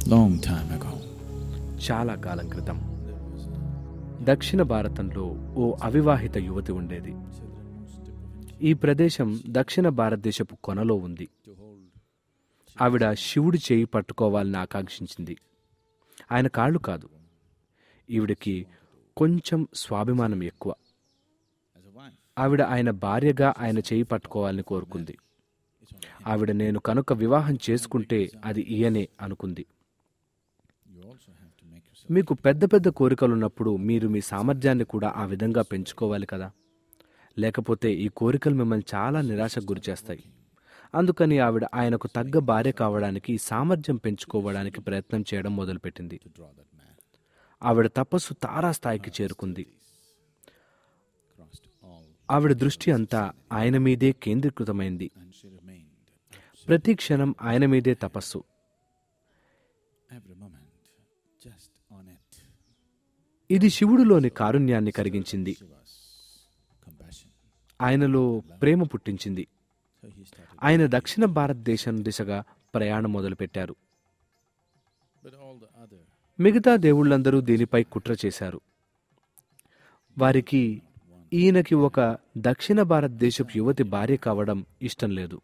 Long time ago, చాలా కాలం క్రితం దక్షిణ భారతంలో ఓ అవివాహిత యువతి ఉండేది ఈ ప్రదేశం దక్షిణ భారతదేశపు కొనలో ఉంది ఆవిడ శివుడి చేయి పట్టుకోవాలని ఆకాంక్షించింది ఆయన కాళ్ళు కాదు ఈవిడికి కొంచెం స్వాభిమానం ఎక్కువ ఆవిడ ఆయన భార్యగా ఆయన చేయి పట్టుకోవాలని కోరుకుంది ఆవిడ నేను కనుక వివాహం చేసుకుంటే అది ఈయనే అనుకుంది మీకు పెద్ద పెద్ద కోరికలున్నప్పుడు మీరు మీ సామర్థ్యాన్ని కూడా ఆ విధంగా పెంచుకోవాలి కదా లేకపోతే ఈ కోరికలు మిమ్మల్ని చాలా నిరాశకు గురిచేస్తాయి అందుకని ఆవిడ ఆయనకు తగ్గ భార్య కావడానికి సామర్థ్యం పెంచుకోవడానికి ప్రయత్నం చేయడం మొదలుపెట్టింది ఆవిడ తపస్సు తారాస్థాయికి చేరుకుంది ఆవిడ దృష్టి అంతా ఆయన మీదే కేంద్రీకృతమైంది ప్రతి క్షణం ఆయన మీదే తపస్సు every moment, just on it. ఇది శివుడిలోని కారుణ్యాన్ని కరిగించింది Compassion. ఆయనలో ప్రేమ పుట్టించింది So he started. ఆయన దక్షిణ భారతదేశం దిశగా ప్రయాణం మొదలుపెట్టారు But all the other మిగతా దేవుళ్ళందరూ దీనిపై కుట్ర చేశారు వారికి ఈయనకి ఒక దక్షిణ భారతదేశపు యువతి భార్య కావడం ఇష్టం లేదు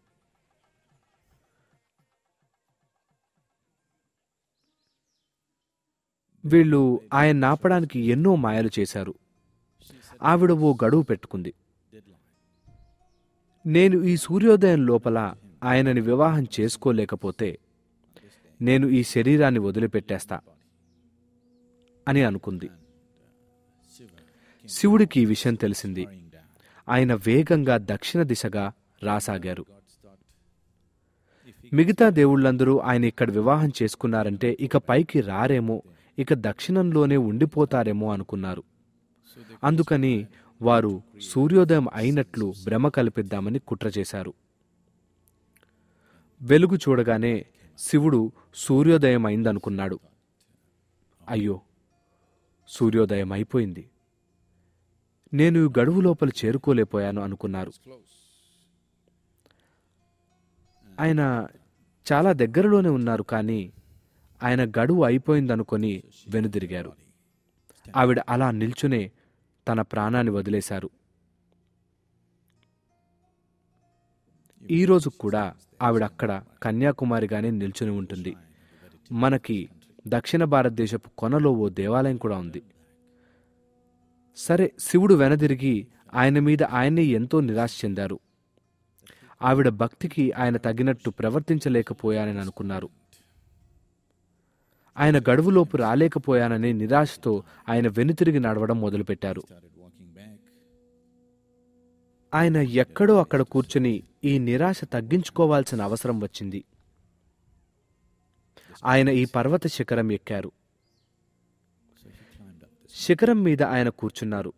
వీళ్ళు ఆయన నాపడానికి ఎన్నో మాయలు చేశారు ఆవిడ ఓ గడువు పెట్టుకుంది నేను ఈ సూర్యోదయం లోపల ఆయనని వివాహం చేసుకోలేకపోతే నేను ఈ శరీరాన్ని వదిలిపెట్టేస్తా అని అనుకుంది శివుడికి ఈ విషయం తెలిసింది ఆయన వేగంగా దక్షిణ దిశగా రాసాగారు మిగతా దేవుళ్ళందరూ ఆయన ఇక్కడ వివాహం చేసుకున్నారంటే ఇక పైకి రారేమో ఇక దక్షిణంలోనే ఉండిపోతారేమో అనుకున్నారు అందుకని వారు సూర్యోదయం అయినట్లు భ్రమ కల్పిద్దామని కుట్ర చేశారు వెలుగు చూడగానే శివుడు సూర్యోదయం అయిందనుకున్నాడు అయ్యో సూర్యోదయం అయిపోయింది నేను ఈ గడువు లోపల చేరుకోలేకపోయాను అనుకున్నారు ఆయన చాలా దగ్గరలోనే ఉన్నారు కానీ ఆయన గడువు అయిపోయిందనుకొని వెనుదిరిగారు ఆవిడ అలా నిల్చునే తన ప్రాణాన్ని వదిలేశారు ఈ రోజు కూడా ఆవిడ అక్కడ కన్యాకుమారిగానే నిల్చుని ఉంటుంది మనకి దక్షిణ భారతదేశపు కొనలో ఓ దేవాలయం కూడా ఉంది సరే శివుడు వెనదిరిగి ఆయన మీద ఆయనే ఎంతో నిరాశ చెందారు ఆవిడ భక్తికి ఆయన తగినట్టు ప్రవర్తించలేకపోయానని అనుకున్నారు ఆయన గడువులోపు రాలేకపోయానని నిరాశతో ఆయన వెనుతిరిగి నడవడం మొదలుపెట్టారు started walking back. ఆయన ఎక్కడో అక్కడ కూర్చుని ఈ నిరాశ తగ్గించుకోవాల్సిన అవసరం వచ్చింది ఆయన ఈ పర్వత శిఖరం ఎక్కారు So he climbed up this శిఖరం మీద ఆయన కూర్చున్నారు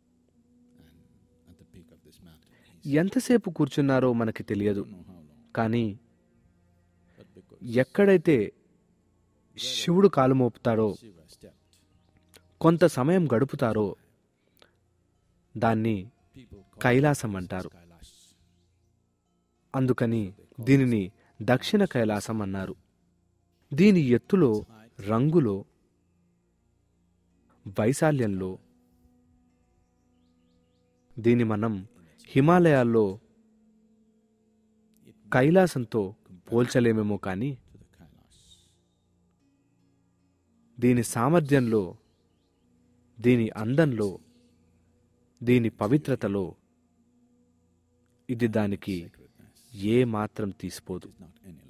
at the peak of this mountain. ఎంతసేపు కూర్చున్నారో మనకి తెలియదు know how long, కానీ but because ఎక్కడైతే శివుడు కాలు మోపుతాడో Shiva stepped, కొంత సమయం గడుపుతారో దాన్ని people called కైలాసం అంటారు Kailash. అందుకని దీనిని దక్షిణ కైలాసం అన్నారు దీని ఎత్తులో రంగులో వైశాల్యంలో దీని మనం హిమాలయాల్లో కైలాసంతో పోల్చలేమేమో కానీ to the Kailash. దీని సామర్థ్యంలో దీని అందంలో దీని పవిత్రతలో ఇది దానికి ఏ మాత్రం తీసిపోదు Not any